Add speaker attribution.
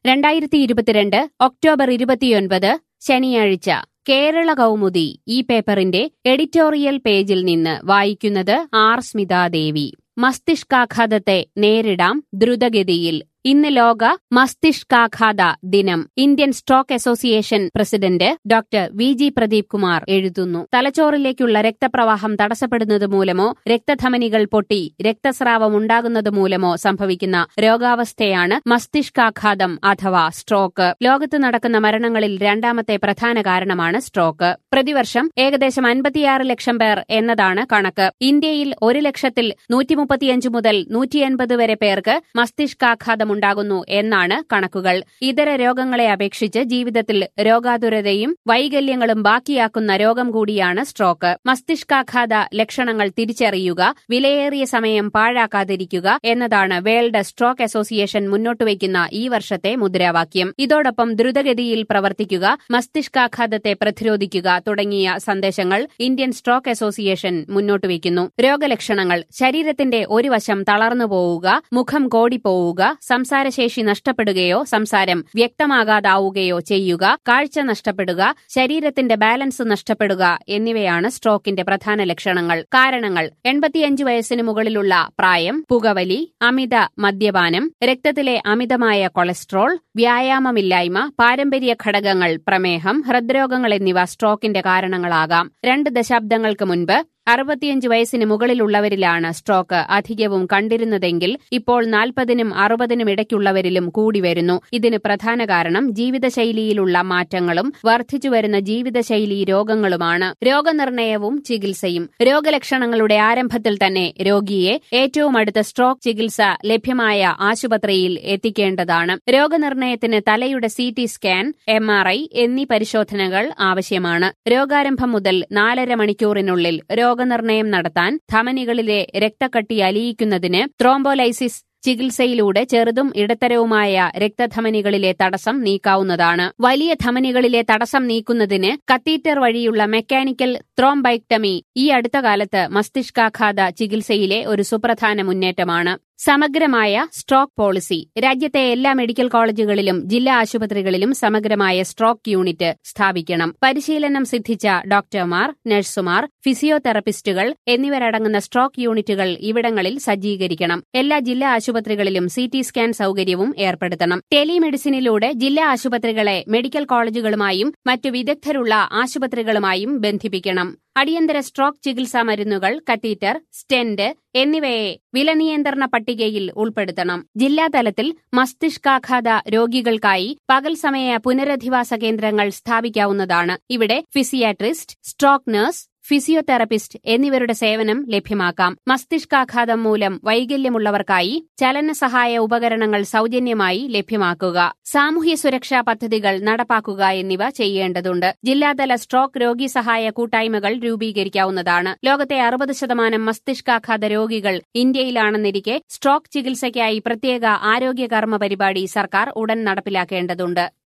Speaker 1: രണ്ടായിരത്തി ഇരുപത്തിരണ്ട് ഒക്ടോബർ ഇരുപത്തിയൊൻപത് ശനിയാഴ്ച കേരള കൗമുദി ഈ പേപ്പറിന്റെ എഡിറ്റോറിയൽ പേജിൽ നിന്ന് വായിക്കുന്നത് ആർ സ്മിതാദേവി മസ്തിഷ്കാഘാതത്തെ നേരിടാം ദ്രുതഗതിയിൽ ഇന്ന് ലോക മസ്തിഷ്കാഘാത ദിനം Indian stroke association president doctor V G Pradeep Kumar എഴുതുന്നു തലച്ചോറിലേക്കുള്ള രക്തപ്രവാഹം തടസ്സപ്പെടുന്നത് മൂലമോ രക്തധമനികൾ പൊട്ടി രക്തസ്രാവം ഉണ്ടാകുന്നത് മൂലമോ സംഭവിക്കുന്ന രോഗാവസ്ഥയാണ് മസ്തിഷ്കാഘാതം അഥവാ സ്ട്രോക്ക് ലോകത്ത് നടക്കുന്ന മരണങ്ങളിൽ രണ്ടാമത്തെ പ്രധാന കാരണമാണ് സ്ട്രോക്ക് പ്രതിവർഷം ഏകദേശം അൻപത്തിയാറ് ലക്ഷം പേർ എന്നതാണ് കണക്ക് ഇന്ത്യയിൽ ഒരു ലക്ഷത്തിൽ നൂറ്റിമുപ്പത്തിയഞ്ച് മുതൽ നൂറ്റിയൻപത് വരെ പേർക്ക് മസ്തിഷ്കാഘാതം ഉണ്ടാകുന്നു എന്നാണ് കണക്കുകൾ ഇതര രോഗങ്ങളെ അപേക്ഷിച്ച് ജീവിതത്തിൽ രോഗാതുരതയും വൈകല്യങ്ങളും ബാക്കിയാക്കുന്ന രോഗം കൂടിയാണ് സ്ട്രോക്ക് മസ്തിഷ്കാഘാത ലക്ഷണങ്ങൾ തിരിച്ചറിയുക വിലയേറിയ സമയം പാഴാക്കാതിരിക്കുക എന്നതാണ് വേൾഡ് സ്ട്രോക്ക് അസോസിയേഷൻ മുന്നോട്ടുവയ്ക്കുന്ന ഈ വർഷത്തെ മുദ്രാവാക്യം ഇതോടൊപ്പം ദ്രുതഗതിയിൽ പ്രവർത്തിക്കുക മസ്തിഷ്കാഘാതത്തെ പ്രതിരോധിക്കുക തുടങ്ങിയ സന്ദേശങ്ങൾ ഇന്ത്യൻ സ്ട്രോക്ക് അസോസിയേഷൻ മുന്നോട്ടുവയ്ക്കുന്നു രോഗലക്ഷണങ്ങൾ ശരീരത്തിന്റെ ഒരു വശം തളർന്നു പോവുക മുഖം കോടിപ്പോവുക സംസാരശേഷി നഷ്ടപ്പെടുകയോ സംസാരം വ്യക്തമാകാതാവുകയോ ചെയ്യുക കാഴ്ച നഷ്ടപ്പെടുക ശരീരത്തിന്റെ ബാലൻസ് നഷ്ടപ്പെടുക എന്നിവയാണ് സ്ട്രോക്കിന്റെ പ്രധാന ലക്ഷണങ്ങൾ കാരണങ്ങൾ എൺപത്തിയഞ്ച് വയസ്സിന് മുകളിലുള്ള പ്രായം പുകവലി അമിത മദ്യപാനം രക്തത്തിലെ അമിതമായ കൊളസ്ട്രോൾ വ്യായാമമില്ലായ്മ പാരമ്പര്യ ഘടകങ്ങൾ പ്രമേഹം ഹൃദ്രോഗങ്ങൾ എന്നിവ സ്ട്രോക്കിന്റെ കാരണങ്ങളാകാം രണ്ട് ദശാബ്ദങ്ങൾക്ക് മുൻപ് അറുപത്തിയഞ്ച് വയസ്സിന് മുകളിലുള്ളവരിലാണ് സ്ട്രോക്ക് അധികവും കണ്ടിരുന്നതെങ്കിൽ ഇപ്പോൾ നാൽപ്പതിനും അറുപതിനും ഇടയ്ക്കുള്ളവരിലും കൂടി വരുന്നു ഇതിന് പ്രധാന കാരണം ജീവിതശൈലിയിലുള്ള മാറ്റങ്ങളും വർദ്ധിച്ചുവരുന്ന ജീവിതശൈലി രോഗങ്ങളുമാണ് രോഗനിർണയവും ചികിത്സയും രോഗലക്ഷണങ്ങളുടെ ആരംഭത്തിൽ തന്നെ രോഗിയെ ഏറ്റവും അടുത്ത സ്ട്രോക്ക് ചികിത്സ ലഭ്യമായ ആശുപത്രിയിൽ എത്തിക്കേണ്ടതാണ് രോഗനിർണയത്തിന് തലയുടെ C T scan M R I എന്നീ പരിശോധനകൾ ആവശ്യമാണ് രോഗാരംഭം മുതൽ നാലര മണിക്കൂറിനുള്ളിൽ രോഗനിർണയം നടത്താൻ ധമനികളിലെ രക്തക്കട്ടി അലിയിക്കുന്നതിന് ത്രോംബോലൈസിസ് ചികിത്സയിലൂടെ ചെറുതും ഇടത്തരവുമായ രക്തധമനികളിലെ തടസ്സം നീക്കാവുന്നതാണ് വലിയ ധമനികളിലെ തടസ്സം നീക്കുന്നതിന് കത്തീറ്റർ വഴിയുള്ള മെക്കാനിക്കൽ ത്രോംബൈക്ടമി ഈ അടുത്ത കാലത്ത് മസ്തിഷ്കാഘാത ചികിത്സയിലെ ഒരു സുപ്രധാന മുന്നേറ്റമാണ് സമഗ്രമായ സ്ട്രോക്ക് പോളിസി രാജ്യത്തെ എല്ലാ മെഡിക്കൽ കോളേജുകളിലും ജില്ലാ ആശുപത്രികളിലും സമഗ്രമായ സ്ട്രോക്ക് യൂണിറ്റ് സ്ഥാപിക്കണം പരിശീലനം സിദ്ധിച്ച ഡോക്ടർമാർ നഴ്സുമാർ ഫിസിയോതെറപ്പിസ്റ്റുകൾ എന്നിവരടങ്ങുന്ന സ്ട്രോക്ക് യൂണിറ്റുകൾ ഇവിടങ്ങളിൽ സജ്ജീകരിക്കണം എല്ലാ ജില്ലാ ആശുപത്രികളിലും സി ടി സ്കാൻ സൌകര്യവും ഏർപ്പെടുത്തണം ടെലിമെഡിസിനിലൂടെ ജില്ലാ ആശുപത്രികളെ മെഡിക്കൽ കോളേജുകളുമായും മറ്റു വിദഗ്ധരുള്ള ആശുപത്രികളുമായും ബന്ധിപ്പിക്കണം അടിയന്തര സ്ട്രോക്ക് ചികിത്സാ മരുന്നുകൾ കത്തീറ്റർ സ്റ്റെന്റ് എന്നിവയെ വിലനിയന്ത്രണ പട്ടികയിൽ ഉൾപ്പെടുത്തണം ജില്ലാതലത്തിൽ മസ്തിഷ്കാഘാത രോഗികൾക്കായി പകൽ സമയ പുനരധിവാസ കേന്ദ്രങ്ങൾ സ്ഥാപിക്കാവുന്നതാണ് ഇവിടെ ഫിസിയാട്രിസ്റ്റ് സ്ട്രോക്ക് നഴ്സ് ഫിസിയോതെറപ്പിസ്റ്റ് എന്നിവരുടെ സേവനം ലഭ്യമാക്കാം മസ്തിഷ്കാഘാതം മൂലം വൈകല്യമുള്ളവർക്കായി ചലന സഹായ ഉപകരണങ്ങൾ സൌജന്യമായി ലഭ്യമാക്കുക സാമൂഹ്യ സുരക്ഷാ പദ്ധതികൾ നടപ്പാക്കുക എന്നിവ ചെയ്യേണ്ടതുണ്ട് ജില്ലാതല സ്ട്രോക്ക് രോഗി സഹായ കൂട്ടായ്മകൾ രൂപീകരിക്കാവുന്നതാണ് ലോകത്തെ അറുപത് ശതമാനം മസ്തിഷ്കാഘാത രോഗികൾ ഇന്ത്യയിലാണെന്നിരിക്കെ സ്ട്രോക്ക് ചികിത്സയ്ക്കായി പ്രത്യേക ആരോഗ്യ കർമ്മ പരിപാടി സർക്കാർ ഉടൻ നടപ്പിലാക്കേണ്ടതുണ്ട്